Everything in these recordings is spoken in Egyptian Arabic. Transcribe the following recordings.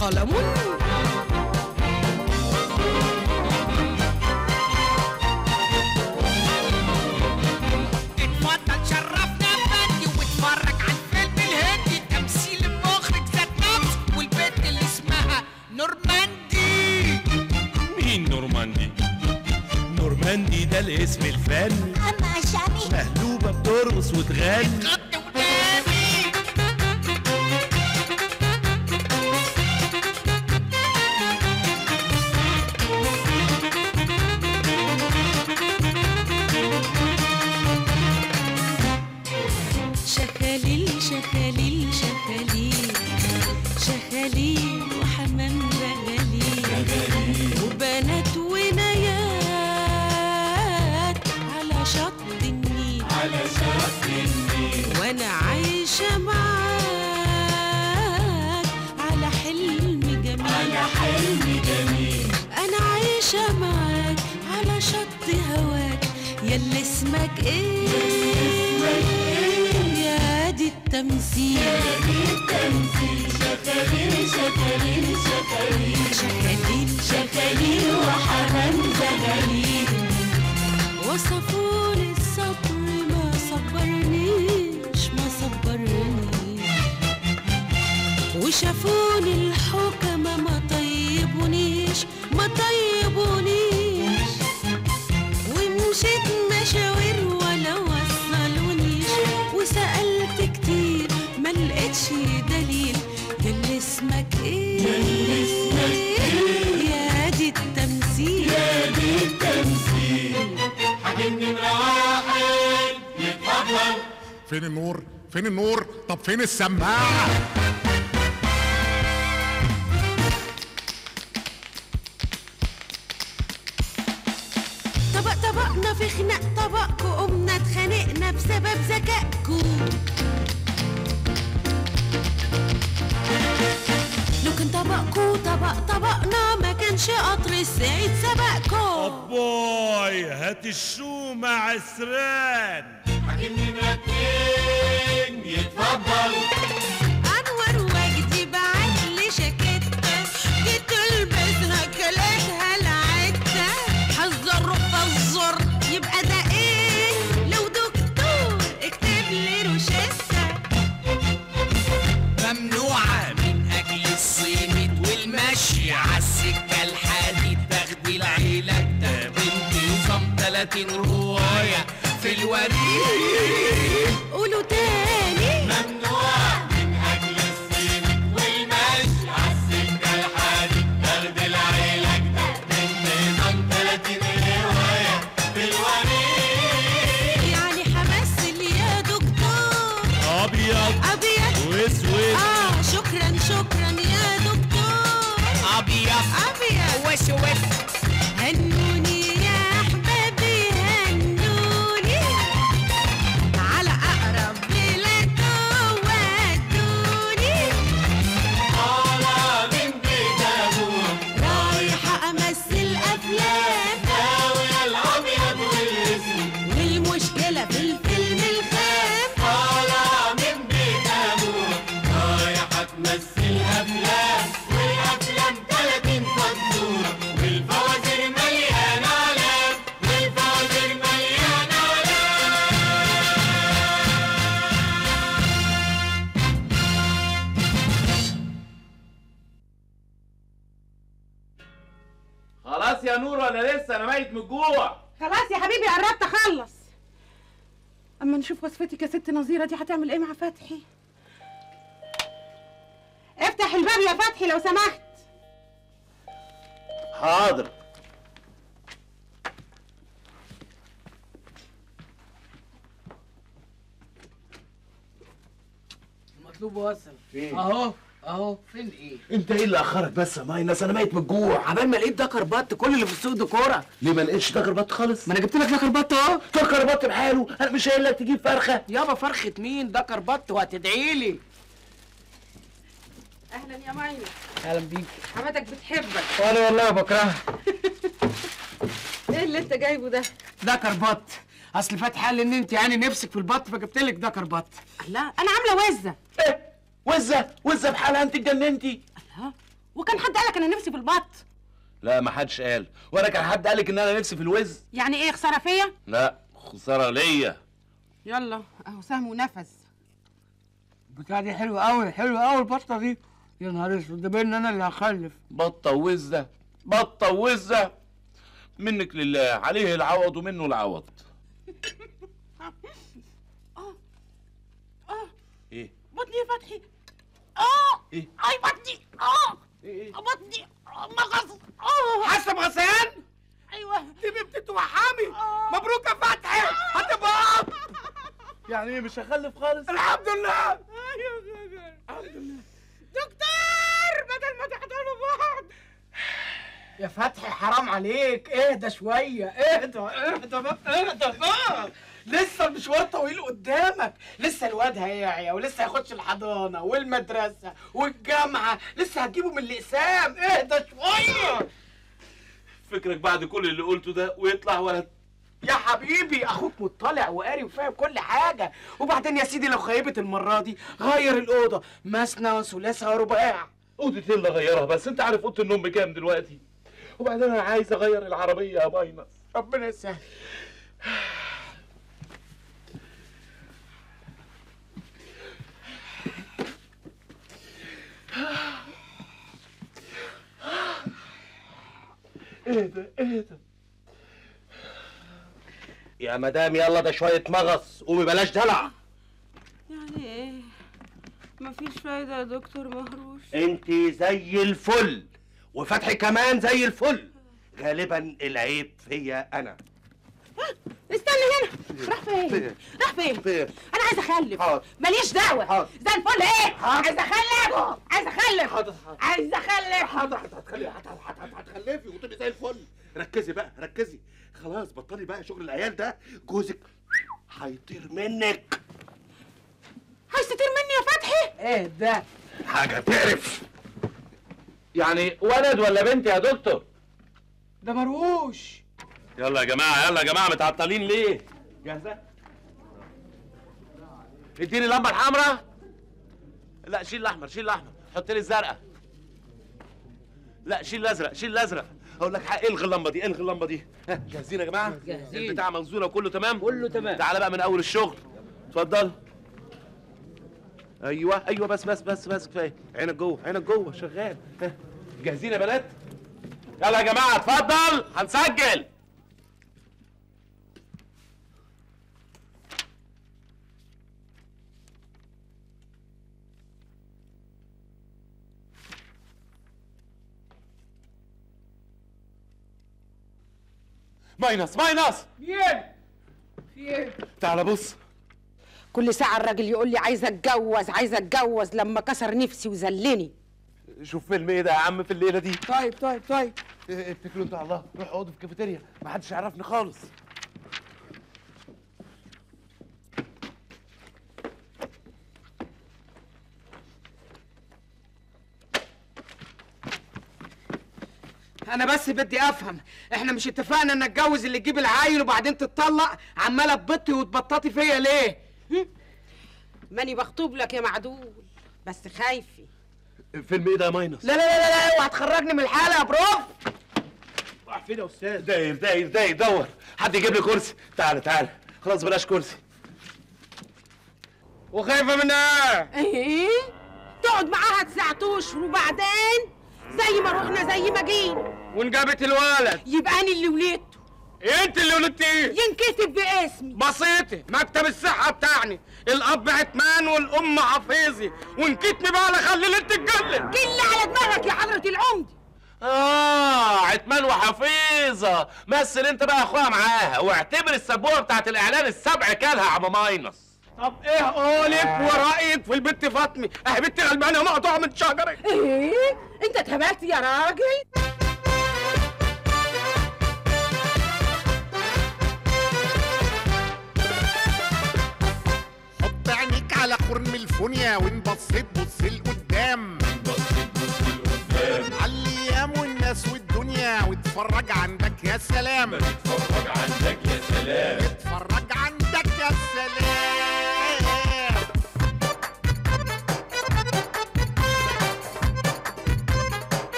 قلم اتفضل شرفنا بندي واتفرج على الفيلم الهندي تمثيل المخرج ذات نفسه والبنت اللي اسمها نورماندي مين نورماندي نورماندي ده الاسم الفني أما شامي مهلوبة بترقص وتغني غطي وداني شخاليل شخاليل شخاليل شخاليل وحمام بغاليل وبنات ونيات على شط النيل على شط النيل وانا عايشة معاك على حلم جميل على حلم جميل انا عايشة معاك على شط هواك ياللي اسمك ايه يا دي التمثيل يا دي التمثيل شكاليل شكاليل شكاليل شكاليل شكاليل وحمام زغاليل وصفولي الصبر ما صبرنيش ما صبرنيش وشافوني الحكمة ما طيبونيش ما طيبونيش ومشيت مشاوير ولا وصلونيش وسألت كتير ما لقيتش دليل ياللي اسمك ايه ياللي اسمك ايه يا دي التمثيل يا دي التمثيل فين النور فين النور طب فين السماعة طبق طبقنا في خناق طبقكو قمنا اتخانقنا بسبب ذكائكو لو كان طبقكو طبق طبقنا ما كانش قطر السعيد سبقكو باي هات الشومة عسران انور وجدي بعت لي جاكيتة جيت البسها كلتها العتة حذر فزر يبقى ده ايه لو دكتور اكتب لي روشتة ممنوعة من أجل الصيمت والمشي عالسكة الحديد تاخدي العلاج ده بنت نظام 30 رواية في الوريد قولوا تاني ممنوع من أجل الصيمت والمشي عالسكة الحديد تاخدي العلاج ده بنت نظام 30 رواية في الوريد يعني همثل يا دكتور ابيض ابيض واسود اه شكرا شكرا يا دكتور أبيض ابيض واسود هنوني يا احبابي هنوني على اقرب بلاد ودوني طالع من بيت أبوه رايحه امثل افلام داوي الأبيض والأسود والمشكله في الفيلم الخام طالع من بيت أبوه رايحة تمثل أفلام والأفلام 30 فزورة والفوازير مليانة علام والفوازير مليانة علام خلاص يا نور ولا لسه انا ميت من الجوع خلاص يا حبيبي قربت اخلص اما نشوف وصفتك يا ست نظيره دي هتعمل ايه مع فتحي افتح الباب يا فتحي لو سمحت حاضر المطلوب وصل فين؟ اهو اهو فين ايه انت ايه اللي اخرك بس يا ماينس انا ميت من الجوع عبال ما لقيت دكر بط كل اللي في السوق ده كوره ليه ما لقيتش دكر بط خالص ما انا جبت لك دكر بط اهو دكر بط بحاله انا مش قايل لك تجيب فرخه يابا فرخه مين دكر بط وهتدعي لي اهلا يا ماينة اهلا بيك حماتك بتحبك وانا والله بكرهها ايه اللي انت جايبه ده دكر بط اصل فتحي قال ان انت يعني نفسك في البط فجبت لك دكر بط لا انا عامله وزه ايه وزه وزه بحالها انت اتجننتي لا وكان حد قالك انا نفسي في البط لا ما حدش قال ولا كان حد قالك ان انا نفسي في الوز يعني ايه خساره فيا لا خساره ليا يلا اهو سهم ونفس البتاعه دي حلوه قوي حلوه قوي البطه دي يا نهار اسود ده باين ان انا اللي هخلف بطه ووزه بطه ووزه منك لله عليه العوض ومنه العوض ايه بطني يا فتحي اه ايه اي بطني اه ايه ايه بطني آه، مغص اه حاسه بغثيان ايوه دي بنت توحمي مبروك يا فتحي هتبقى يعني ايه مش هخلف خالص الحمد لله دكتور بدل ما تحضنوا بعض يا فتحي حرام عليك اهدى شويه اهدى اهدى بقى اهدى بقى لسه المشوار طويل قدامك لسه الواد هيعيا ولسه هيخش الحضانه والمدرسه والجامعه لسه هتجيبه من الاقسام اهدى شويه فكرك بعد كل اللي قلته ده ويطلع ولد يا حبيبي اخوك مطلع وقاري وفاهم كل حاجه وبعدين يا سيدي لو خيبت المره دي غير الاوضه مثنى وثلاثه ورباع اوضتين اللي اغيرها بس انت عارف اوضه النوم بكام دلوقتي وبعدين انا عايز اغير العربيه يا باينس ربنا يسهل اهدى اهدى يا مدام يلا ده شوية مغص قومي بلاش دلع يعني ايه مفيش فايدة يا دكتور مهروش انت زي الفل وفتحي كمان زي الفل غالبا العيب فيا انا استنى هنا راح فين راح فين فين؟ انا عايز اخلف حاضر. ماليش دعوه حاضر. زي الفل ايه عايز اخلف عايز اخلف حاضر، حاضر. عايز اخلف حاضر هتخلي هتخلفي وتبقي زي الفل ركزي بقى ركزي خلاص بطلي بقى شغل العيال ده جوزك هيطير منك عايز تطير مني يا فتحي اهدى حاجة تقرف يعني ولد ولا بنت يا دكتور ده مروش يلا يا جماعه يلا يا جماعه متعطلين ليه جاهزه اديني اللمبه الحمراء لا شيل الاحمر شيل الاحمر حط لي الزرقاء لا شيل الازرق شيل الازرق اقول لك حق الغي اللمبه دي الغي اللمبه دي ها جاهزين يا جماعه جاهزين. البتاع موزونه وكله تمام كله تمام. تعالى بقى من اول الشغل اتفضل ايوه ايوه بس بس بس بس كفايه عينك جوه عينك جوه شغال ها جاهزين يا بنات يلا يا جماعه اتفضل هنسجل ماينس ماينس ايه في ايه تعال بص كل ساعه الراجل يقول لي عايزه اتجوز عايزه اتجوز لما كسر نفسي وذلني شوف فيلم ايه ده يا عم في الليله دي طيب طيب طيب إيه، اتكلوا انتوا على الله روحوا اقعدوا في الكافيتيريا ما حدش يعرفني خالص انا بس بدي افهم احنا مش اتفقنا ان اتجوز اللي تجيب العيل وبعدين تتطلق عماله تبطي وتبططي فيا ليه ماني بخطب لك يا معدول بس خايفه فيلم ايه ده يا ماينس لا لا لا لا اوعى تخرجني من الحاله يا بروف راح فين يا استاذ داير داير داير دور حد يجيب لي كرسي تعال تعال خلاص بلاش كرسي وخايفه من ايه ايه تقعد معاها تساعة اشهر وبعدين زي ما رحنا زي ما جينا وان جابت الولد يبقى انا اللي ولدته انت اللي ولدتيه ينكتب باسمي بسيطة مكتب الصحة بتاعنا الأب عتمان والأم حفيظي ونكتني بقى لا خلي اللي تتجلد كل على دماغك يا حضرة العمدة اه عتمان وحفيظه مثل انت بقى اخوها معاها واعتبر السبوره بتاعت الاعلان السبع كالها يا عم ماينس طب ايه قولك ورأيك في البت فاطمة اهي بنت غلبانة مقطوعة من شجرة ايه انت اتهبلت يا راجل حط عينيك على خرم الفونيا وان بصيت بص لقدام على الايام والناس والدنيا واتفرج عندك يا سلام اتفرج عندك يا سلام اتفرج عندك يا سلام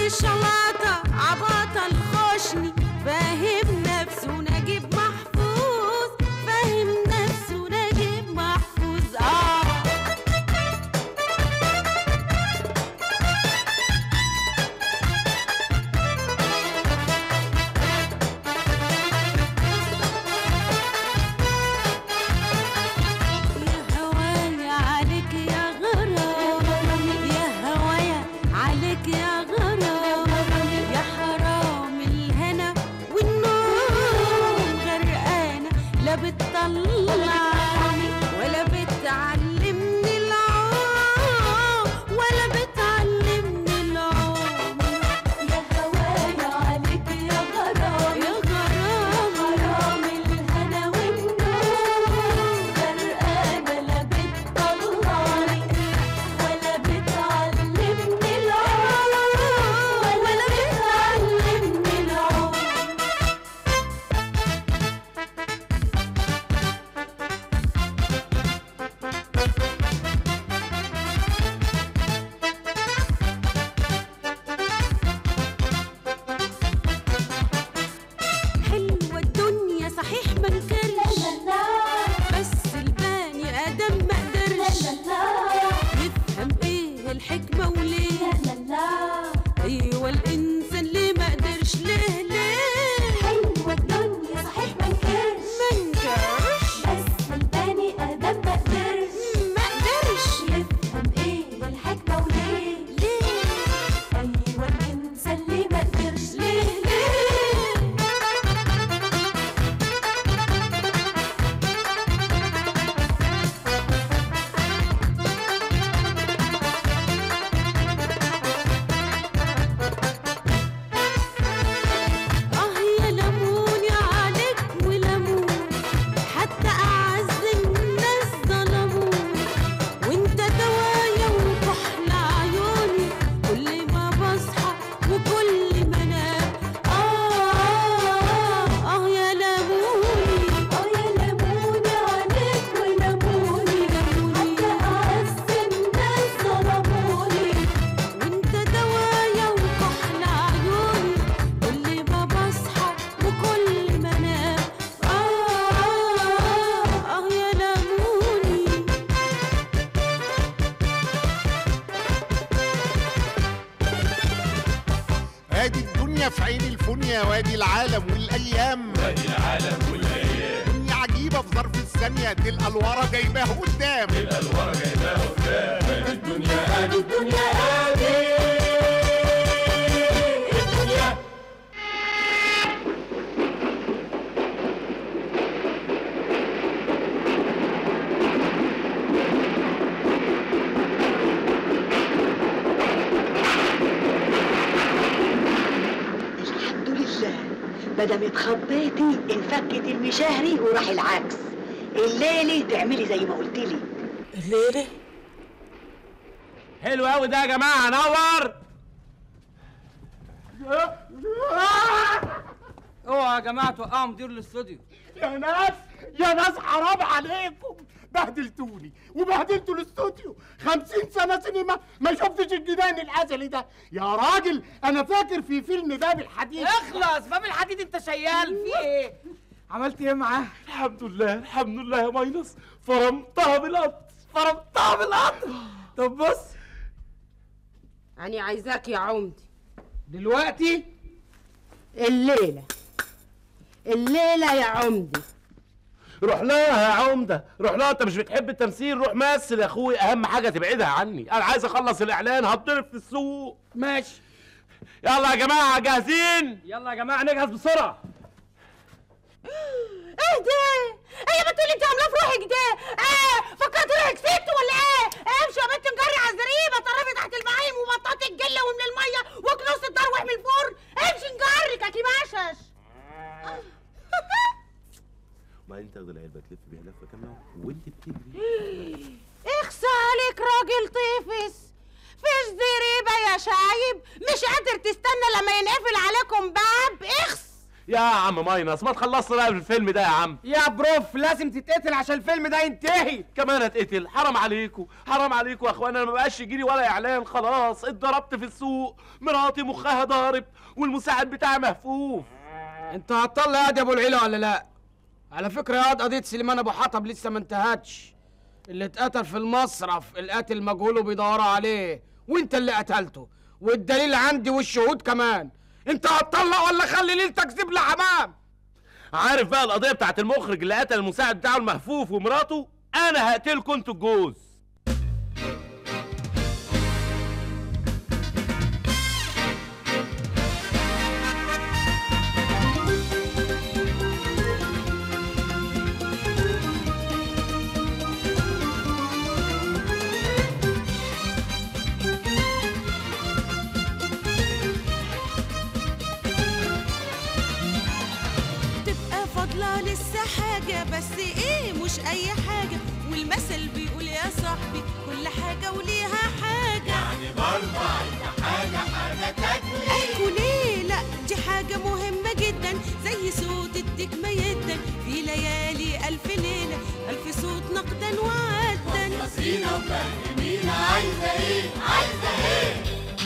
والشلاطة عباطة الخشني فاهم نفسه نجيب محفوظ فاهم نفسه نجيب محفوظ اه يا هوايا عليك يا غرام يا هوايا عليك يا غرام يا حرام الهنا والنوم غرقانة لا بتطلعني ولا بتعلمني العوم ولا بتعلمني العوم يا هوايا عليك يا غرام يا غرام غرام الهنا والنوم غرقانة لا بتطلعني ولا بتعلمني العوم ولا بتعلمني العوم حلوة الدنيا صحيح ما نكرش بس البني آدم ما قدرش يفهم ايه الحكمة وليه ايوه الانسان ليه ما قدرش ليه ليه حلوة الدنيا صحيح ما نكرش ما نكرش بس البني آدم ما قدرش ما قدرش يفهم ايه الحكمة وليه ليه ايوه الانسان ليه ما قدرش ليه ليه اه يا لموني عليك ولمون حتى اعز الناس ظلموني وانت دوايا وكحل عيوني كل ما بصحى وكل ما انام اه اه اه يا لموني اه يا لموني عليك ولموني حتى اعز الناس ظلموني وانت دوايا وكحل عيوني كل ما بصحى وكل ما انام اه اه اه يا لموني ادي الدنيا في عين الفنيا وادي العالم والايام ادي العالم والايام دنيا عجيبه في ظرف الثانيه تلقى الورا جايباه قدام تلقى الورا جايباه قدام ادي الدنيا ادي الدنيا ادي الدنيا الحمد لله مادام اتخضيتي انفكت المشاهري وراح العكس الليلة تعملي زي ما قلت لي الليلة حلو قوي ده يا جماعه نور اوعى يا جماعه توقعوا مدير الاستوديو يا ناس يا ناس حرام عليكم بهدلتوني وبهدلتوا الاستوديو خمسين سنة سينما ما شفتش الجنان الأزلي ده يا راجل أنا فاكر في فيلم باب الحديد اخلص باب الحديد انت شيال في ايه عملت ايه معاه؟ الحمد لله الحمد لله يا ماينس فرمتها بالقط فرمتها بالقطر طب بص أنا عايزاك يا عمدي دلوقتي الليلة الليلة يا عمدي روح لها يا عمده روح لها انت مش بتحب التمثيل روح مثل يا اخوي اهم حاجه تبعدها عني انا عايز اخلص الاعلان هتضرب في السوق ماشي يلا يا جماعه جاهزين يلا يا جماعه نجهز بسرعه ايه ده؟ ايه يا بنت اللي انت عاملاه في روحك ده؟ ايه فكرت روحك ست ولا ايه؟ امشي يا بنت نجري على الزريبه طرفي تحت المعايم وبطاطي الجله ومن الميه وكنوس الدار واحمي الفرن امشي نجري كاكي مشش ما انت تاخد العلبه تلف بيها لفه كامله وانت بتجري اخسى عليك راجل طيفس فيش زريبه يا شايب مش قادر تستنى لما ينقفل عليكم باب اخس يا عم ماينس ما تخلصنا بقى بالفيلم ده يا عم يا بروف لازم تتقتل عشان الفيلم ده ينتهي كمان اتقتل حرام عليكم حرام عليكم يا اخوانا انا ما بقاش يجيلي ولا اعلان خلاص اتضربت في السوق مراتي مخها ضارب والمساعد بتاعي مهفوف انت هتطلع يا ابو العيله ولا لا على فكره يا واد قضيه سليمان ابو حطب لسه ما انتهتش اللي اتقتل في المصرف القاتل مجهول وبيدوروا عليه وانت اللي قتلته والدليل عندي والشهود كمان انت هتطلع ولا خلي ليلتك زبل حمام عارف بقى القضيه بتاعت المخرج اللي قتل المساعد بتاعه المهفوف ومراته انا هقتلكم انتوا الجوز تبقى فاضلة لسه حاجة بس ايه مش اي حاجة والمثل بيقول يا صاحبي كل حاجة وليها حاجة يعني برضه عايزة حاجة حاجة تاكلي ليه لا دي حاجة مهمة جدا زي صوت الديك ما يدن في ليالي ألف ليلة ألف صوت نقدا وعدا نصينا وفهمينا عايزة ايه عايزة ايه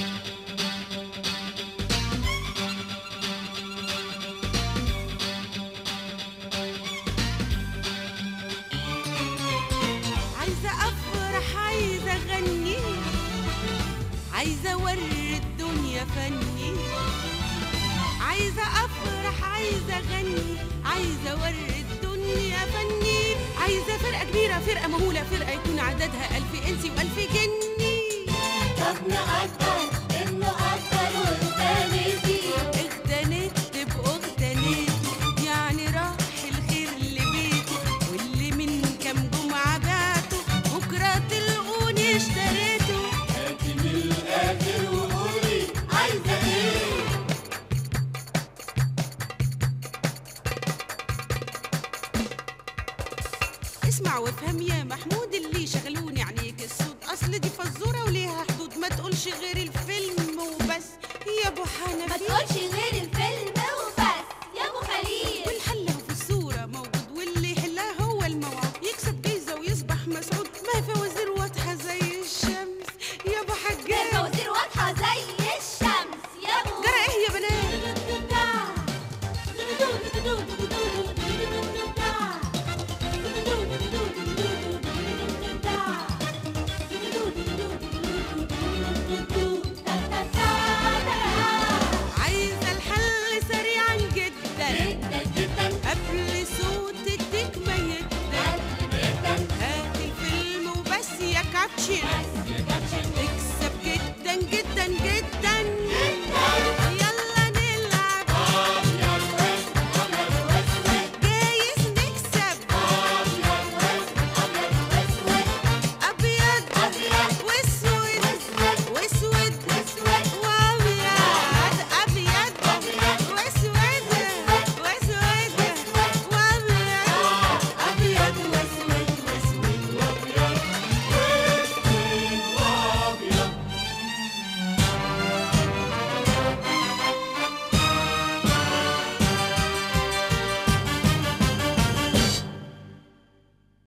عايزة أفرح عايزة أغني عايزة أوري الدنيا فني عايزة أفرح عايزة أغني عايزة أوري الدنيا فني عايزة فرقة كبيرة فرقة مهولة فرقة يكون عددها ألف إنسي وألف جني طب نقدر إنه أكتر واغتنيتي اغتنيت تبقوا اغتنيت يعني راح الخير لبيتي واللي من كام جمعة بعته بكرة تلقوني اشتريته هاتي من الآخر وقولي عايزة إيه اسمع وافهم يا محمود اللي شغلوني عليك الصوت اصل دي فزوره وليها حدود ما تقولش غير الفيلم وبس يا ابو حنفي ما تقولش غير